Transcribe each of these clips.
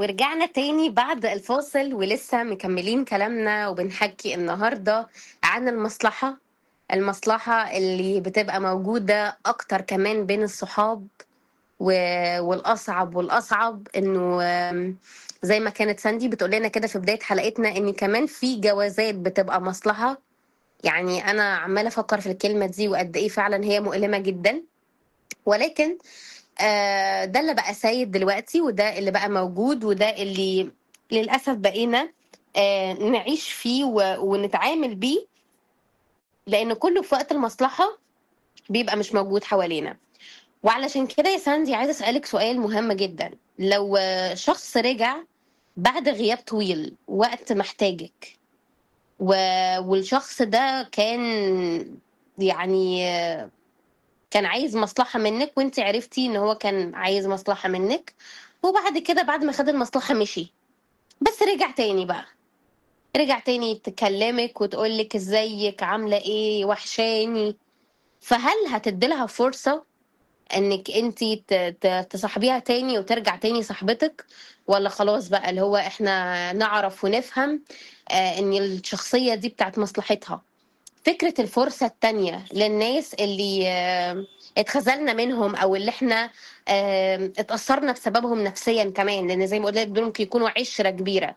ورجعنا تاني بعد الفاصل ولسه مكملين كلامنا وبنحكي النهاردة عن المصلحة المصلحة اللي بتبقى موجودة أكتر كمان بين الصحاب و... والأصعب والأصعب إنه آم، زي ما كانت ساندي بتقول لنا كده في بداية حلقتنا إن كمان في جوازات بتبقى مصلحة يعني أنا عمالة أفكر في الكلمة دي وقد إيه فعلا هي مؤلمة جدا ولكن آه، ده اللي بقى سيد دلوقتي وده اللي بقى موجود وده اللي للأسف بقينا آه، نعيش فيه و- ونتعامل بيه لأن كله في وقت المصلحة بيبقى مش موجود حوالينا وعلشان كده يا ساندي عايزة أسألك سؤال مهم جدا لو آه، شخص رجع بعد غياب طويل وقت محتاجك و... والشخص ده كان يعني آه، كان عايز مصلحة منك وانت عرفتي ان هو كان عايز مصلحة منك وبعد كده بعد ما خد المصلحة مشي بس رجع تاني بقى رجع تاني تكلمك وتقولك ازيك عاملة ايه وحشاني فهل هتديلها فرصة انك انت تصاحبيها تاني وترجع تاني صاحبتك ولا خلاص بقى اللي هو احنا نعرف ونفهم آه ان الشخصية دي بتاعت مصلحتها فكرة الفرصة التانية للناس اللي آه، اتخذلنا منهم او اللي احنا آه، اتأثرنا بسببهم نفسيا كمان لان زي ما قلت لك دول ممكن يكونوا عشرة كبيرة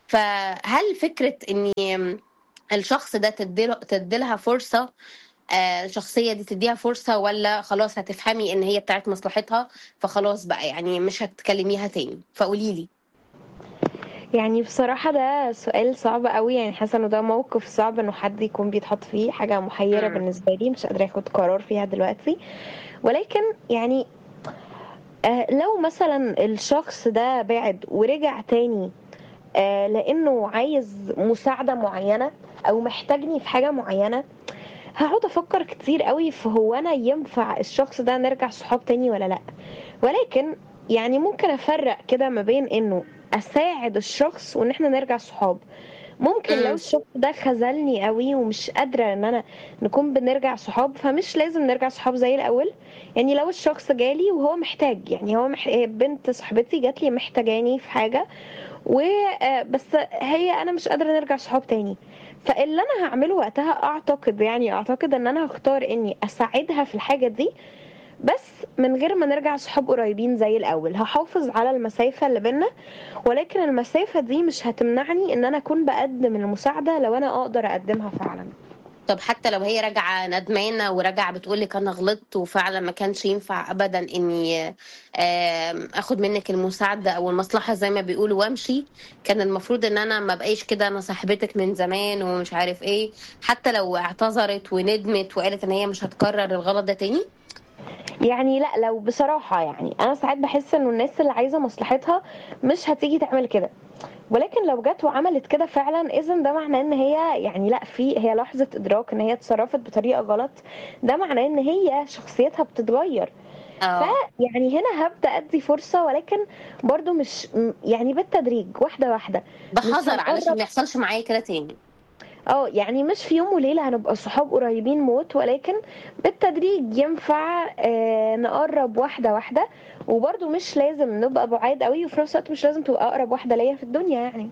فهل فكرة ان الشخص ده تديله تديلها فرصة آه، الشخصية دي تديها فرصة ولا خلاص هتفهمي ان هي بتاعت مصلحتها فخلاص بقى يعني مش هتكلميها تاني فقولي لي يعني بصراحة ده سؤال صعب قوي يعني حاسة انه ده موقف صعب انه حد يكون بيتحط فيه حاجة محيرة مم. بالنسبة لي مش قادرة اخد قرار فيها دلوقتي ولكن يعني آه لو مثلا الشخص ده بعد ورجع تاني آه لانه عايز مساعدة معينة او محتاجني في حاجة معينة هقعد افكر كتير قوي في هو انا ينفع الشخص ده نرجع صحاب تاني ولا لا ولكن يعني ممكن افرق كده ما بين انه اساعد الشخص وان احنا نرجع صحاب ممكن لو مم. الشخص ده خذلني قوي ومش قادره ان انا نكون بنرجع صحاب فمش لازم نرجع صحاب زي الاول يعني لو الشخص جالي وهو محتاج يعني هو مح... بنت صاحبتي جات لي محتاجاني في حاجه و آه، بس هي انا مش قادره نرجع صحاب تاني فاللي انا هعمله وقتها اعتقد يعني اعتقد ان انا هختار اني اساعدها في الحاجه دي بس من غير ما نرجع صحاب قريبين زي الاول هحافظ على المسافه اللي بينا ولكن المسافه دي مش هتمنعني ان انا اكون بقدم المساعده لو انا اقدر اقدمها فعلا طب حتى لو هي راجعة ندمانة وراجعة بتقولك أنا غلطت وفعلا ما كانش ينفع أبدا إني آم، أخد منك المساعدة أو المصلحة زي ما بيقولوا وأمشي كان المفروض إن أنا ما بقيش كده أنا صاحبتك من زمان ومش عارف إيه حتى لو اعتذرت وندمت وقالت إن هي مش هتكرر الغلط ده تاني يعني لا لو بصراحة يعني أنا ساعات بحس إنه الناس اللي عايزة مصلحتها مش هتيجي تعمل كده ولكن لو جت وعملت كده فعلا إذا ده معناه إن هي يعني لا في هي لحظة إدراك إن هي اتصرفت بطريقة غلط ده معناه إن هي شخصيتها بتتغير اه يعني هنا هبدأ أدي فرصة ولكن برضو مش م- يعني بالتدريج واحدة واحدة بحذر علشان هنقرب. ما يحصلش معايا كده تاني اه يعني مش في يوم وليلة هنبقى صحاب قريبين موت ولكن بالتدريج ينفع آه نقرب واحدة واحدة وبرضو مش لازم نبقى بعاد قوي وفي نفس الوقت مش لازم تبقى أقرب واحدة ليا في الدنيا يعني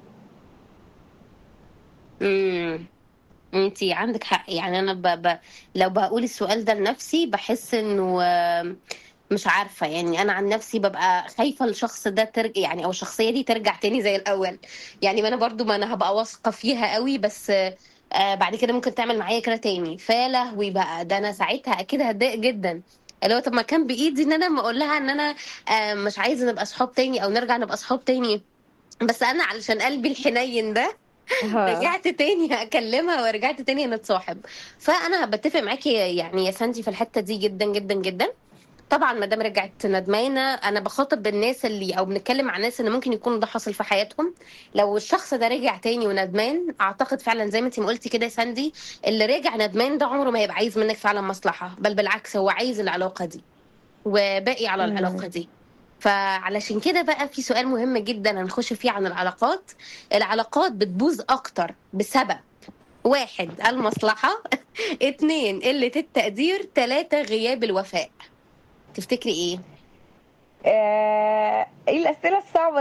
امم انتي عندك حق يعني انا ب... ب... لو بقول السؤال ده لنفسي بحس انه آم، مش عارفه يعني انا عن نفسي ببقى خايفه الشخص ده ترجع يعني او الشخصيه دي ترجع تاني زي الاول يعني ما انا برضو ما انا هبقى واثقه فيها قوي بس آه بعد كده ممكن تعمل معايا كده تاني فيا لهوي بقى ده انا ساعتها اكيد هتضايق جدا اللي هو طب ما كان بايدي ان انا ما اقول لها ان انا آه مش عايزه نبقى صحاب تاني او نرجع نبقى صحاب تاني بس انا علشان قلبي الحنين ده رجعت تاني اكلمها ورجعت تاني نتصاحب فانا بتفق معاكي يعني يا ساندي في الحته دي جدا جدا جدا طبعا ما دام رجعت ندمانه انا بخاطب بالناس اللي او بنتكلم مع الناس اللي ممكن يكون ده حاصل في حياتهم لو الشخص ده رجع تاني وندمان اعتقد فعلا زي ما انت ما قلتي كده يا ساندي اللي راجع ندمان ده عمره ما هيبقى عايز منك فعلا مصلحه بل بالعكس هو عايز العلاقه دي وباقي على مم. العلاقه دي فعلشان كده بقى في سؤال مهم جدا هنخش فيه عن العلاقات العلاقات بتبوظ اكتر بسبب واحد المصلحة اتنين قلة التقدير تلاتة غياب الوفاء تفتكري ايه؟ آه، ايه الأسئلة الصعبة دي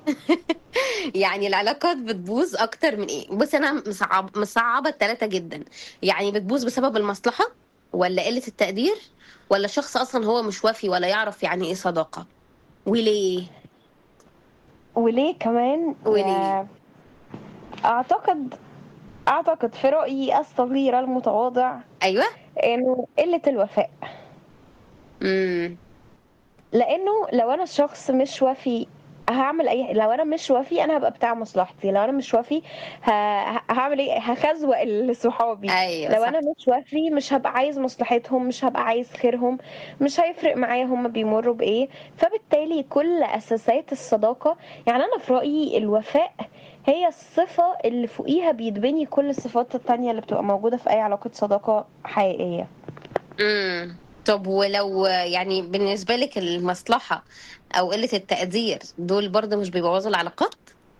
يعني العلاقات بتبوظ اكتر من ايه بص انا مصعب مصعبه التلاته جدا يعني بتبوظ بسبب المصلحه ولا قله التقدير ولا شخص اصلا هو مش وافي ولا يعرف يعني ايه صداقه وليه وليه كمان وليه؟ يا- اعتقد اعتقد في رأيي الصغير المتواضع ايوه انه قلة الوفاء امم لانه لو انا شخص مش وفي هعمل اي لو انا مش وفي انا هبقى بتاع مصلحتي لو انا مش وفي ه... ه- هعمل ايه هخزوق لصحابي ايوه لو صح انا مش وفي مش هبقى عايز مصلحتهم مش هبقى عايز خيرهم مش هيفرق معايا هم بيمروا بايه فبالتالي كل اساسات الصداقه يعني انا في رايي الوفاء هي الصفه اللي فوقيها بيتبني كل الصفات التانية اللي بتبقى موجوده في اي علاقه صداقه حقيقيه امم طب ولو يعني بالنسبه لك المصلحه او قله التقدير دول برضه مش بيبوظوا العلاقات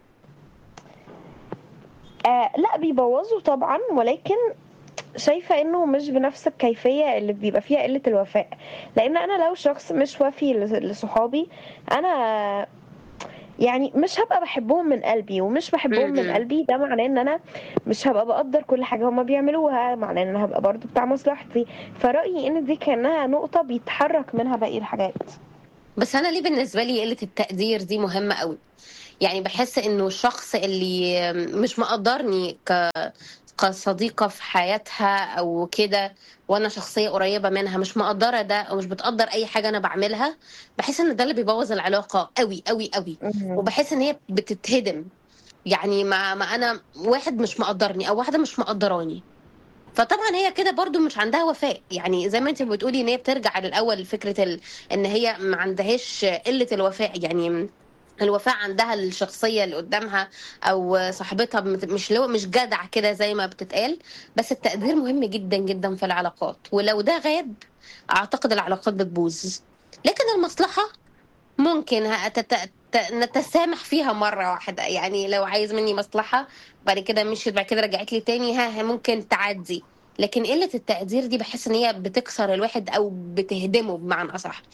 آه لا بيبوظوا طبعا ولكن شايفة انه مش بنفس الكيفية اللي بيبقى فيها قلة الوفاء لان انا لو شخص مش وفي لص- لصحابي انا يعني مش هبقى بحبهم من قلبي ومش بحبهم من م-م. قلبي ده معناه ان انا مش هبقى بقدر كل حاجة هما بيعملوها معناه ان انا هبقى برضو بتاع مصلحتي فرأيي ان دي كأنها نقطة بيتحرك منها باقي الحاجات بس انا ليه بالنسبه لي قله التقدير دي مهمه قوي يعني بحس انه الشخص اللي مش مقدرني ك كصديقة في حياتها أو كده وأنا شخصية قريبة منها مش مقدرة ده أو مش بتقدر أي حاجة أنا بعملها بحس إن ده اللي بيبوظ العلاقة قوي قوي قوي مهم. وبحس إن هي بتتهدم يعني ما, ما أنا واحد مش مقدرني أو واحدة مش مقدراني فطبعا هي كده برضو مش عندها وفاء يعني زي ما انت بتقولي ان هي بترجع للاول لفكره ال... ان هي ما عندهاش قله الوفاء يعني الوفاء عندها الشخصيه اللي قدامها او صاحبتها مت- مش لو مش جدع كده زي ما بتتقال بس التقدير مهم جدا جدا في العلاقات ولو ده غاب اعتقد العلاقات بتبوظ لكن المصلحه ممكن ه- تت- ت- نتسامح فيها مرة واحدة يعني لو عايز مني مصلحة بعد كده مشيت بعد كده رجعت لي تاني ها ها ممكن تعدي لكن قلة التقدير دي بحس ان هي بتكسر الواحد او بتهدمه بمعنى اصح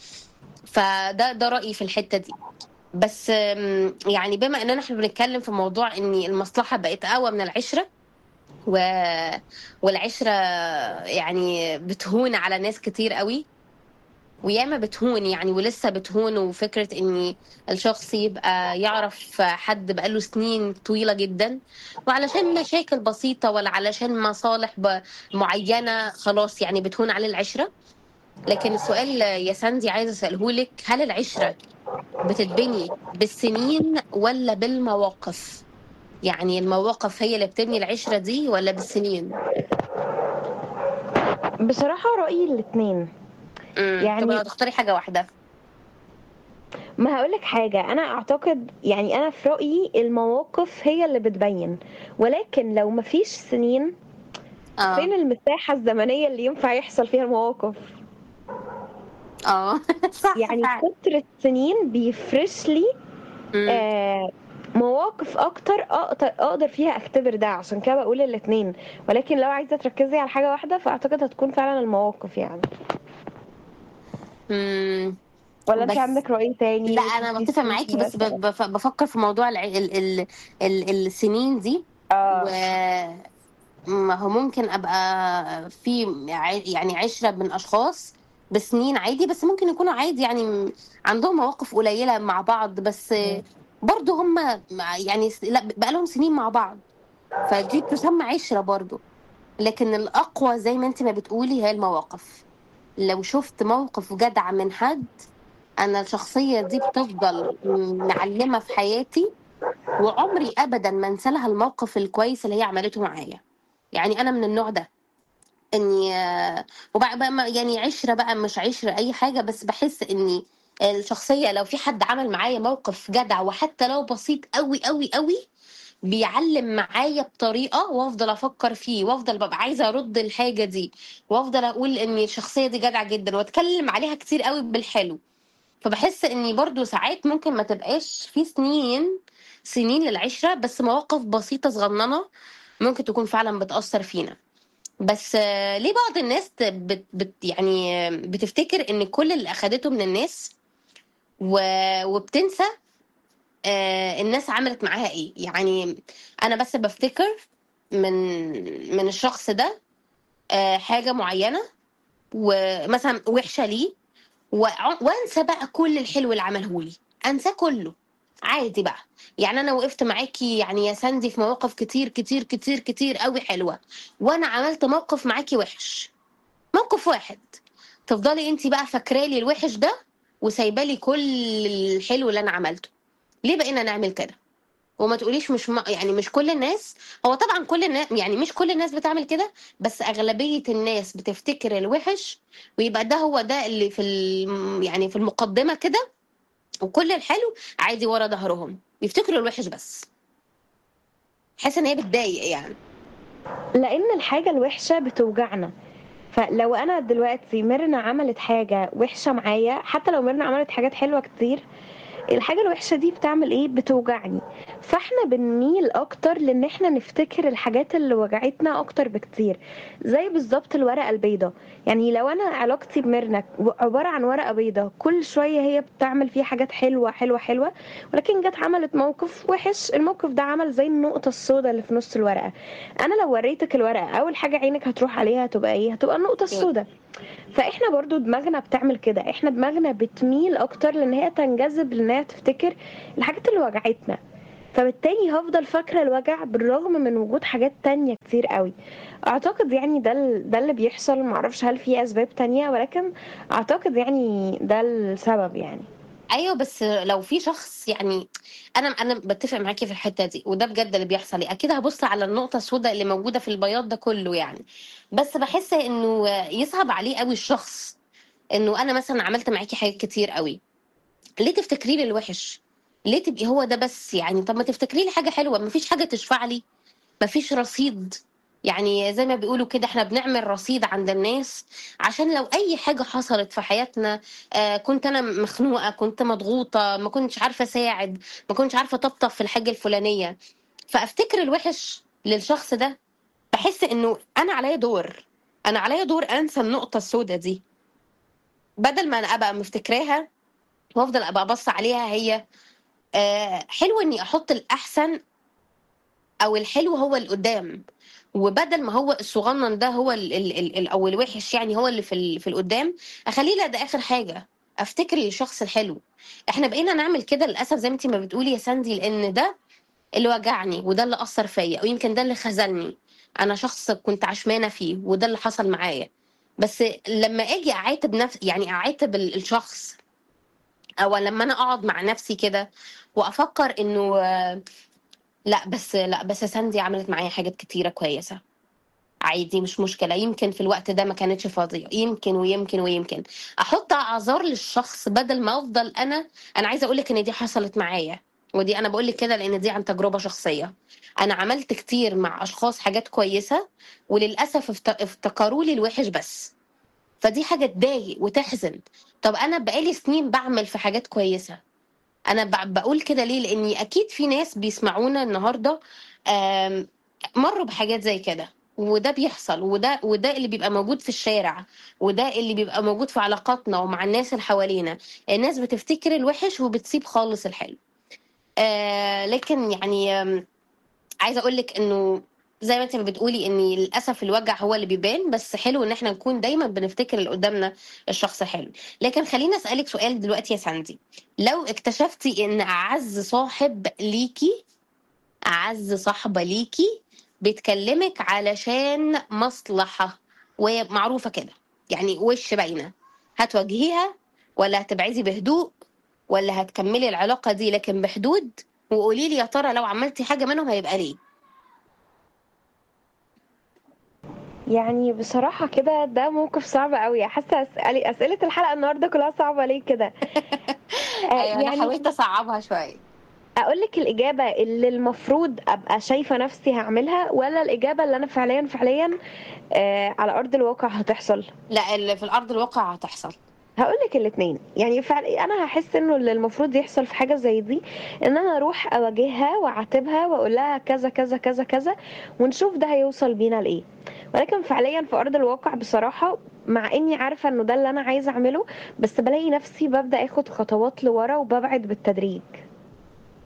فده ده رأيي في الحتة دي بس أم، يعني بما اننا احنا بنتكلم في موضوع ان المصلحة بقت اقوى من العشرة و... والعشرة يعني بتهون على ناس كتير قوي وياما بتهون يعني ولسه بتهون وفكرة ان الشخص يبقى يعرف حد بقاله سنين طويلة جدا وعلشان مشاكل بسيطة ولا علشان مصالح ب- معينة خلاص يعني بتهون عليه العشرة لكن السؤال يا ساندي عايزة أسأله لك هل العشرة بتتبني بالسنين ولا بالمواقف يعني المواقف هي اللي بتبني العشرة دي ولا بالسنين بصراحة رأيي الاتنين يعني يعني- طب لو تختاري حاجة واحدة ما هقولك حاجة أنا أعتقد يعني أنا في رأيي المواقف هي اللي بتبين ولكن لو مفيش سنين اه فين المساحة الزمنية اللي ينفع يحصل فيها المواقف اه صح يعني فعلا. كتر السنين بيفرش لي مم. آه مواقف أكتر أقدر, أقدر فيها أختبر ده عشان كده بقول الاتنين ولكن لو عايزة تركزي على حاجة واحدة فأعتقد هتكون فعلا المواقف يعني مم. ولا أنت بس- عندك رأي تاني لا انا بتفق معاكي بس ب- بف- بفكر في موضوع الع... ال... ال... ال... السنين دي آه. و ما هو ممكن ابقى في ع- يعني عشره من اشخاص بسنين عادي بس ممكن يكونوا عادي يعني م- عندهم مواقف قليله مع بعض بس مم. برضو هم مع- يعني س- لا بقى لهم سنين مع بعض فدي تسمى عشره برضو لكن الاقوى زي ما انت ما بتقولي هي المواقف لو شفت موقف جدع من حد انا الشخصيه دي بتفضل معلمه في حياتي وعمري ابدا ما انسى لها الموقف الكويس اللي هي عملته معايا يعني انا من النوع ده اني آه، وبقى بقى ما- يعني عشره بقى مش عشره اي حاجه بس بحس اني الشخصيه لو في حد عمل معايا موقف جدع وحتى لو بسيط قوي قوي قوي بيعلم معايا بطريقه وافضل افكر فيه وافضل ببقى عايزه ارد الحاجه دي وافضل اقول ان الشخصيه دي جدعه جدا واتكلم عليها كتير قوي بالحلو فبحس اني برضو ساعات ممكن ما تبقاش في سنين سنين للعشرة بس مواقف بسيطة صغننة ممكن تكون فعلا بتأثر فينا بس آه، ليه بعض الناس ت- بت بت يعني آه، بتفتكر ان كل اللي اخدته من الناس و- وبتنسى آه الناس عملت معاها ايه يعني انا بس بفتكر من من الشخص ده آه حاجه معينه ومثلا وحشه ليه وع- وانسى بقى كل الحلو اللي عمله لي انساه كله عادي بقى يعني انا وقفت معاكي يعني يا ساندي في مواقف كتير كتير كتير كتير قوي حلوه وانا عملت موقف معاكي وحش موقف واحد تفضلي انت بقى فاكرالي الوحش ده وسايبالي كل الحلو اللي انا عملته ليه بقينا نعمل كده وما تقوليش مش م... يعني مش كل الناس هو طبعا كل الناس يعني مش كل الناس بتعمل كده بس اغلبيه الناس بتفتكر الوحش ويبقى ده هو ده اللي في الم... يعني في المقدمه كده وكل الحلو عادي ورا ظهرهم بيفتكروا الوحش بس حاسه ان هي بتضايق يعني لان الحاجه الوحشه بتوجعنا فلو انا دلوقتي ميرنا عملت حاجه وحشه معايا حتى لو ميرنا عملت حاجات حلوه كتير الحاجه الوحشه دي بتعمل ايه بتوجعني فاحنا بنميل اكتر لان احنا نفتكر الحاجات اللي وجعتنا اكتر بكتير زي بالظبط الورقه البيضاء يعني لو انا علاقتي بميرنا عباره عن ورقه بيضاء كل شويه هي بتعمل فيه حاجات حلوه حلوه حلوه ولكن جت عملت موقف وحش الموقف ده عمل زي النقطه السوداء اللي في نص الورقه انا لو وريتك الورقه اول حاجه عينك هتروح عليها هتبقى ايه هتبقى النقطه السوداء فاحنا برضو دماغنا بتعمل كده احنا دماغنا بتميل اكتر لان هي تنجذب لان هي تفتكر الحاجات اللي وجعتنا فبالتالي هفضل فاكره الوجع بالرغم من وجود حاجات تانية كتير قوي اعتقد يعني ده ال- ده اللي بيحصل معرفش هل في اسباب تانية ولكن اعتقد يعني ده السبب يعني ايوه بس لو في شخص يعني انا انا بتفق معاكي في الحته دي وده بجد اللي بيحصل اكيد هبص على النقطه السوداء اللي موجوده في البياض ده كله يعني بس بحس انه يصعب عليه قوي الشخص انه انا مثلا عملت معاكي حاجات كتير قوي ليه تفتكري لي الوحش ليه تبقي هو ده بس يعني طب ما تفتكري لي حاجه حلوه مفيش حاجه تشفع لي مفيش رصيد يعني زي ما بيقولوا كده احنا بنعمل رصيد عند الناس عشان لو اي حاجه حصلت في حياتنا آه كنت انا مخنوقه كنت مضغوطه ما كنتش عارفه اساعد ما كنتش عارفه اطبطب في الحاجه الفلانيه فافتكر الوحش للشخص ده بحس انه انا عليا دور انا عليا دور انسى النقطه السوداء دي بدل ما انا ابقى مفتكراها وافضل ابقى ابص عليها هي آه حلو اني احط الاحسن او الحلو هو اللي قدام وبدل ما هو الصغنن ده هو ال ال ال ال او الوحش يعني هو اللي في ال في القدام اخليه لا ده اخر حاجه افتكر الشخص الحلو احنا بقينا نعمل كده للاسف زي ما انت ما بتقولي يا ساندي لان ده اللي وجعني وده اللي اثر فيا ويمكن ده اللي خذلني انا شخص كنت عشمانه فيه وده اللي حصل معايا بس لما اجي اعاتب نفسي يعني اعاتب ال- الشخص او لما انا اقعد مع نفسي كده وافكر انه آه، لا بس لا بس ساندي عملت معايا حاجات كتيره كويسه عادي مش مشكله يمكن في الوقت ده ما كانتش فاضيه يمكن ويمكن ويمكن احط اعذار للشخص بدل ما افضل انا انا عايزه اقول لك ان دي حصلت معايا ودي انا بقول لك كده لان دي عن تجربه شخصيه انا عملت كتير مع اشخاص حاجات كويسه وللاسف افت- افتكروا لي الوحش بس فدي حاجه تضايق وتحزن طب انا بقالي سنين بعمل في حاجات كويسه انا ب- بقول كده ليه لاني اكيد في ناس بيسمعونا النهارده آم، مروا بحاجات زي كده وده بيحصل وده وده اللي بيبقى موجود في الشارع وده اللي بيبقى موجود في علاقاتنا ومع الناس اللي حوالينا الناس بتفتكر الوحش وبتسيب خالص الحلو آه لكن يعني آم، عايزه اقول لك انه زي ما انت بتقولي ان للاسف الوجع هو اللي بيبان بس حلو ان احنا نكون دايما بنفتكر اللي قدامنا الشخص حلو لكن خليني اسالك سؤال دلوقتي يا ساندي لو اكتشفتي ان اعز صاحب ليكي اعز صاحبه ليكي بتكلمك علشان مصلحه ومعروفه كده يعني وش باينه هتواجهيها ولا هتبعدي بهدوء ولا هتكملي العلاقه دي لكن بحدود وقولي لي يا ترى لو عملتي حاجه منهم هيبقى ليه يعني بصراحة كده ده موقف صعب قوي حاسة أسألي أسئلة الحلقة النهاردة كلها صعبة ليه كده آه، ايوه انا حاولت اصعبها شويه اقول لك الاجابه اللي المفروض ابقى شايفه نفسي هعملها ولا الاجابه اللي انا فعليا فعليا آه على ارض الواقع هتحصل لا اللي في الارض الواقع هتحصل هقول لك الاثنين يعني فعل انا هحس انه اللي المفروض يحصل في حاجه زي دي ان انا اروح اواجهها واعاتبها واقول لها كذا كذا كذا كذا ونشوف ده هيوصل بينا لايه ولكن فعليا في ارض الواقع بصراحه مع اني عارفه انه ده اللي انا عايزه اعمله بس بلاقي نفسي ببدا اخد خطوات لورا وببعد بالتدريج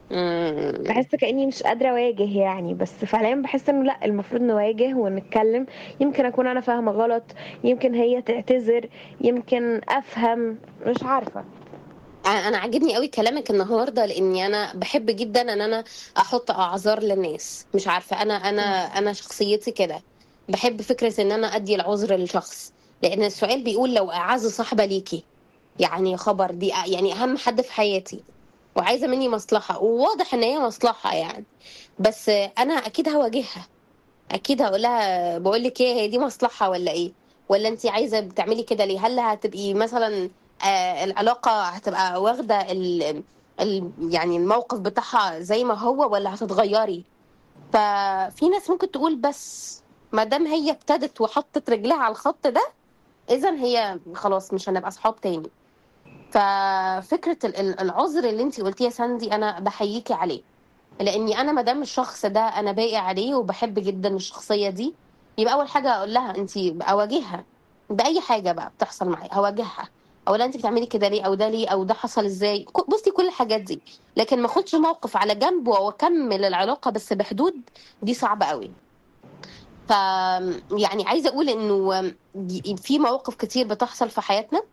مم. بحس كأني مش قادرة أواجه يعني بس فعليا بحس إنه لأ المفروض نواجه ونتكلم يمكن أكون أنا فاهمة غلط يمكن هي تعتذر يمكن أفهم مش عارفة انا عاجبني قوي كلامك النهارده لاني انا بحب جدا ان انا احط اعذار للناس مش عارفه انا انا انا شخصيتي كده بحب فكره ان انا ادي العذر للشخص لان السؤال بيقول لو اعز صاحبه ليكي يعني خبر دي يعني اهم حد في حياتي وعايزه مني مصلحه وواضح ان هي مصلحه يعني بس انا اكيد هواجهها اكيد هقول لها بقول لك ايه هي دي مصلحه ولا ايه ولا انت عايزه بتعملي كده ليه هل هتبقي مثلا آه العلاقه هتبقى واخده ال ال يعني الموقف بتاعها زي ما هو ولا هتتغيري ففي ناس ممكن تقول بس ما دام هي ابتدت وحطت رجلها على الخط ده اذا هي خلاص مش هنبقى اصحاب تاني ففكره ال- ال- العذر اللي انت قلتيه يا ساندي انا بحييكي عليه لاني انا ما دام الشخص ده انا باقي عليه وبحب جدا الشخصيه دي يبقى اول حاجه اقول لها انت اواجهها باي حاجه بقى بتحصل معايا هواجهها او لا انت بتعملي كده ليه او ده ليه او ده حصل ازاي ك- بصي كل الحاجات دي لكن ما اخدش موقف على جنب واكمل العلاقه بس بحدود دي صعبه قوي ف يعني عايزه اقول انه في مواقف كتير بتحصل في حياتنا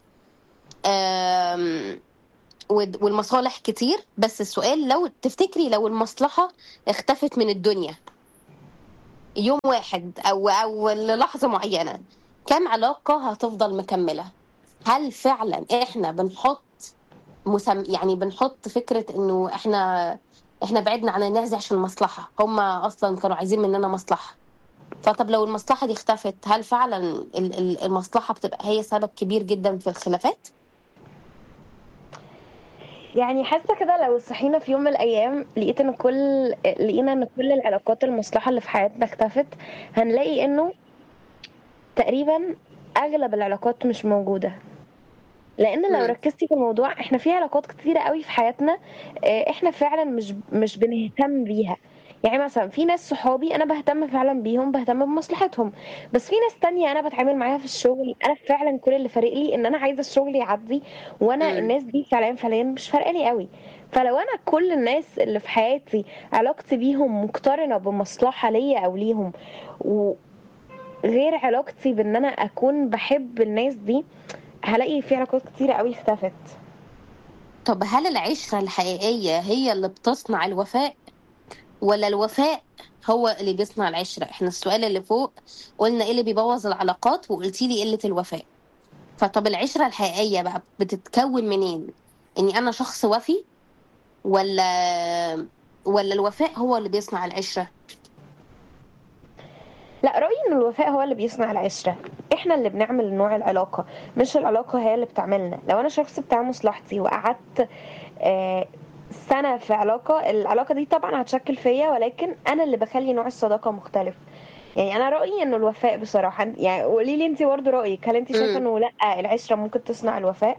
آم، ود- والمصالح كتير بس السؤال لو تفتكري لو المصلحة اختفت من الدنيا يوم واحد أو أو للحظة معينة كم علاقة هتفضل مكملة هل فعلا احنا بنحط مسم يعني بنحط فكرة انه احنا احنا بعدنا عن الناس دي عشان المصلحة هم اصلا كانوا عايزين مننا مصلحة فطب لو المصلحة دي اختفت هل فعلا ال- ال- المصلحة بتبقى هي سبب كبير جدا في الخلافات؟ يعني حاسة كده لو صحينا في يوم من الأيام لقيت إن كل لقينا إن كل العلاقات المصلحة اللي في حياتنا اختفت هنلاقي إنه تقريبا أغلب العلاقات مش موجودة لان لو مم. ركزتي في الموضوع احنا في علاقات كتيره قوي في حياتنا آه، احنا فعلا مش مش بنهتم بيها يعني مثلا في ناس صحابي انا بهتم فعلا بيهم بهتم بمصلحتهم بس في ناس تانية انا بتعامل معاها في الشغل انا فعلا كل اللي فارق لي ان انا عايزه الشغل يعدي وانا مم. الناس دي فعلا فعليا مش فارقه لي قوي فلو انا كل الناس اللي في حياتي علاقتي بيهم مقترنه بمصلحه ليا او ليهم وغير علاقتي بان انا اكون بحب الناس دي هلاقي في علاقات كتيره قوي اختفت طب هل العشرة الحقيقية هي اللي بتصنع الوفاء ولا الوفاء هو اللي بيصنع العشرة احنا السؤال اللي فوق قلنا ايه اللي بيبوظ العلاقات وقلتي لي قلة الوفاء فطب العشرة الحقيقية بقى بتتكون منين اني انا شخص وفي ولا ولا الوفاء هو اللي بيصنع العشرة لا رأيي ان الوفاء هو اللي بيصنع العشرة احنا اللي بنعمل نوع العلاقة مش العلاقة هي اللي بتعملنا لو انا شخص بتاع مصلحتي وقعدت آه، سنة في علاقة العلاقة دي طبعا هتشكل فيا ولكن انا اللي بخلي نوع الصداقة مختلف يعني انا رأيي انه الوفاء بصراحة يعني قولي لي انت برضه رأيك هل انت شايفة مم. انه لا العشرة ممكن تصنع الوفاء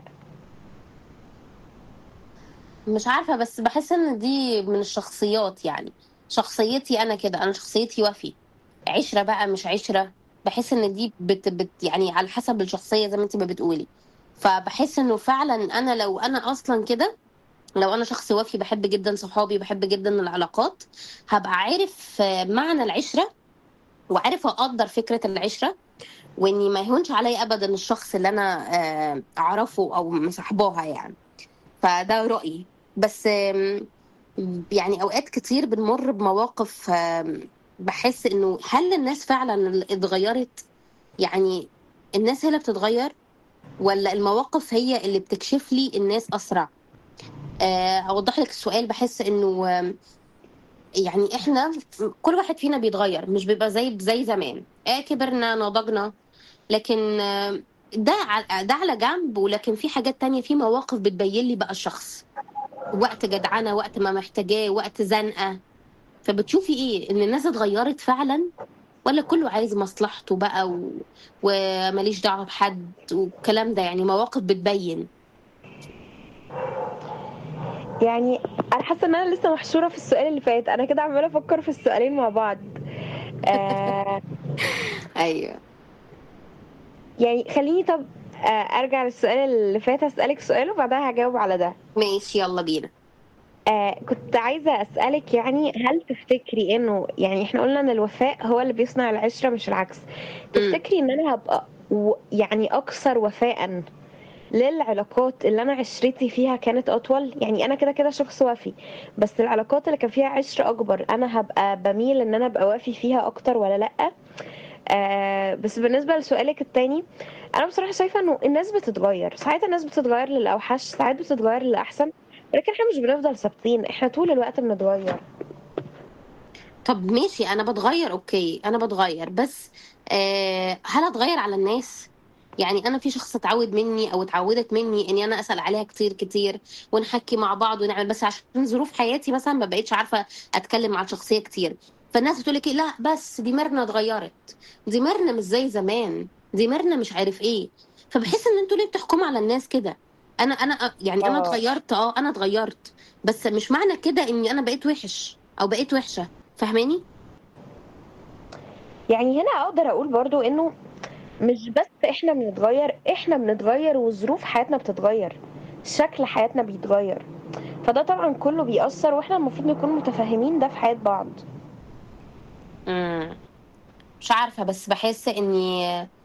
مش عارفة بس بحس ان دي من الشخصيات يعني شخصيتي انا كده انا شخصيتي وفي عشرة بقى مش عشرة بحس ان دي بت بت يعني على حسب الشخصية زي ما انت ما بتقولي فبحس انه فعلا انا لو انا اصلا كده لو انا شخص وفي بحب جدا صحابي بحب جدا العلاقات هبقى عارف آه، معنى العشرة وعارف اقدر فكرة العشرة واني ما يهونش عليا ابدا الشخص اللي انا آه، اعرفه او مصاحباها يعني فده رأيي بس آم، يعني اوقات كتير بنمر بمواقف آم، بحس انه هل الناس فعلا اللي اتغيرت يعني الناس هي اللي بتتغير ولا المواقف هي اللي بتكشف لي الناس اسرع آه، اوضح لك السؤال بحس انه آم، يعني احنا كل واحد فينا بيتغير مش بيبقى زي زي زمان اه كبرنا نضجنا لكن آه، ده ع- ده على جنب ولكن في حاجات تانية في مواقف بتبين لي بقى الشخص وقت جدعنة وقت ما محتاجاه وقت زنقة فبتشوفي ايه ان الناس اتغيرت فعلا ولا كله عايز مصلحته بقى و... وماليش دعوة بحد والكلام ده يعني مواقف بتبين يعني انا حاسة ان انا لسه محشورة في السؤال اللي فات انا كده عمالة افكر في السؤالين مع بعض آه ايوه يعني خليني طب آه، ارجع للسؤال اللي فات اسالك سؤال وبعدها هجاوب على ده ماشي يلا بينا آه كنت عايزة أسألك يعني هل تفتكري إنه يعني إحنا قلنا إن الوفاء هو اللي بيصنع العشرة مش العكس امم تفتكري إن أنا هبقى و- يعني أكثر وفاء للعلاقات اللي أنا عشرتي فيها كانت أطول يعني أنا كده كده شخص وفي بس العلاقات اللي كان فيها عشرة أكبر أنا هبقى بميل إن أنا أبقى وافي فيها أكتر ولا لأ آه بس بالنسبة لسؤالك التاني أنا بصراحة شايفة إنه الناس بتتغير ساعات الناس بتتغير للأوحش ساعات بتتغير للأحسن ولكن احنا مش بنفضل ثابتين احنا طول الوقت بنتغير طب ماشي انا بتغير اوكي انا بتغير بس آه هل اتغير على الناس يعني انا في شخص اتعود مني او اتعودت مني اني انا اسال عليها كتير كتير ونحكي مع بعض ونعمل بس عشان ظروف حياتي مثلا ما بقتش عارفه اتكلم مع الشخصيه كتير فالناس بتقول لك لا بس دي ميرنا اتغيرت دي ميرنا مش زي زمان دي ميرنا مش عارف ايه فبحس ان انتوا ليه بتحكموا على الناس كده انا انا يعني انا اه اتغيرت اه انا اتغيرت بس مش معنى كده اني انا بقيت وحش او بقيت وحشه فاهماني يعني هنا اقدر اقول برضو انه مش بس احنا بنتغير احنا بنتغير وظروف حياتنا بتتغير شكل حياتنا بيتغير فده طبعا كله بيأثر واحنا المفروض نكون متفاهمين ده في حياة بعض امم مش عارفه بس بحس اني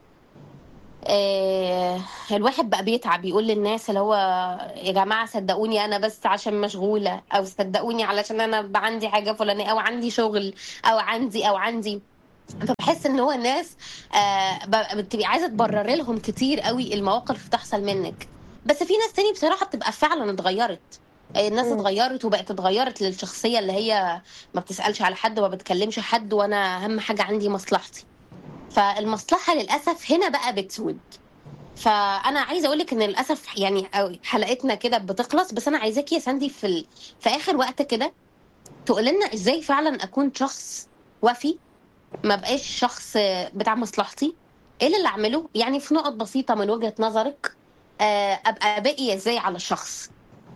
آه الواحد بقى بيتعب يقول للناس اللي هو يا جماعه صدقوني انا بس عشان مشغوله او صدقوني علشان انا بقى عندي حاجه فلانيه او عندي شغل او عندي او عندي فبحس ان هو الناس آه ب- بتبقي عايزه تبرر لهم كتير قوي المواقف بتحصل منك بس في ناس تاني بصراحه بتبقى فعلا اتغيرت آه، الناس مم. اتغيرت وبقت اتغيرت للشخصيه اللي هي ما بتسالش على حد وما بتكلمش حد وانا اهم حاجه عندي مصلحتي فالمصلحه للاسف هنا بقى بتسود فانا عايزه اقول لك ان للاسف يعني أو حلقتنا كده بتخلص بس انا عايزاكي يا ساندي في ال... في اخر وقت كده تقول لنا ازاي فعلا اكون شخص وفي ما بقاش شخص بتاع مصلحتي ايه اللي اعمله يعني في نقط بسيطه من وجهه نظرك آه، ابقى باقي ازاي على الشخص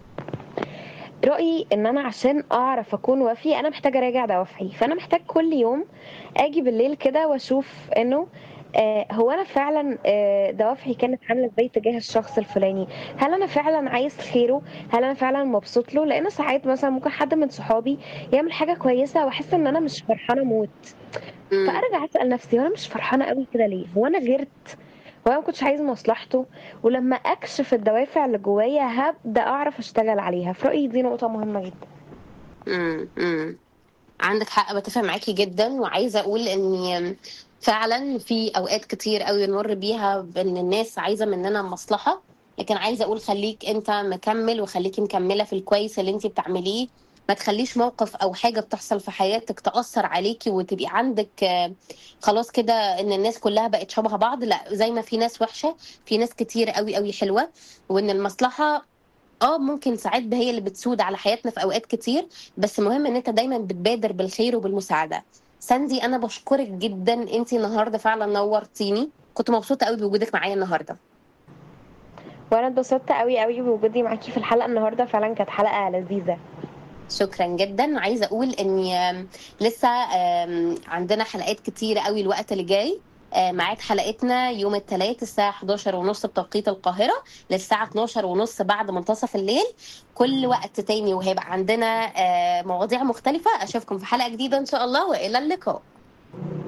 رأيي ان انا عشان اعرف اكون وفي انا محتاجة اراجع دوافعي فانا محتاج كل يوم اجي بالليل كده واشوف انه آه هو انا فعلا آه دوافعي كانت عامله ازاي تجاه الشخص الفلاني هل انا فعلا عايز خيره هل انا فعلا مبسوط له لان ساعات مثلا ممكن حد من صحابي يعمل حاجه كويسه واحس ان انا مش فرحانه موت مم. فارجع اسال نفسي هو انا مش فرحانه قوي كده ليه هو انا غيرت هو انا ما كنتش عايز مصلحته ولما اكشف الدوافع اللي جوايا هبدا اعرف اشتغل عليها في رايي دي نقطه مهمه جدا امم امم عندك حق بتفق معاكي جدا وعايزه اقول اني فعلا في اوقات كتير قوي بنمر بيها بان الناس عايزه مننا مصلحه لكن عايزه اقول خليك انت مكمل وخليكي مكمله في الكويس اللي انت بتعمليه ما تخليش موقف او حاجه بتحصل في حياتك تاثر عليكي وتبقي عندك آه، خلاص كده ان الناس كلها بقت شبه بعض لا زي ما في ناس وحشه في ناس كتير قوي قوي حلوه وان المصلحه اه ممكن ساعات هي اللي بتسود على حياتنا في اوقات كتير بس مهم ان انت دايما بتبادر بالخير وبالمساعده ساندي انا بشكرك جدا انت النهارده فعلا نورتيني كنت مبسوطه قوي بوجودك معايا النهارده وانا اتبسطت قوي قوي بوجودي معاكي في الحلقه النهارده فعلا كانت حلقه لذيذه شكرا جدا وعايزه اقول اني آم، لسه آم، عندنا حلقات كتير قوي الوقت اللي جاي آه، ميعاد حلقتنا يوم الثلاث الساعة 11 ونص بتوقيت القاهرة للساعة 12 ونص بعد منتصف الليل كل وقت تاني وهيبقى عندنا آه، مواضيع مختلفة أشوفكم في حلقة جديدة إن شاء الله وإلى اللقاء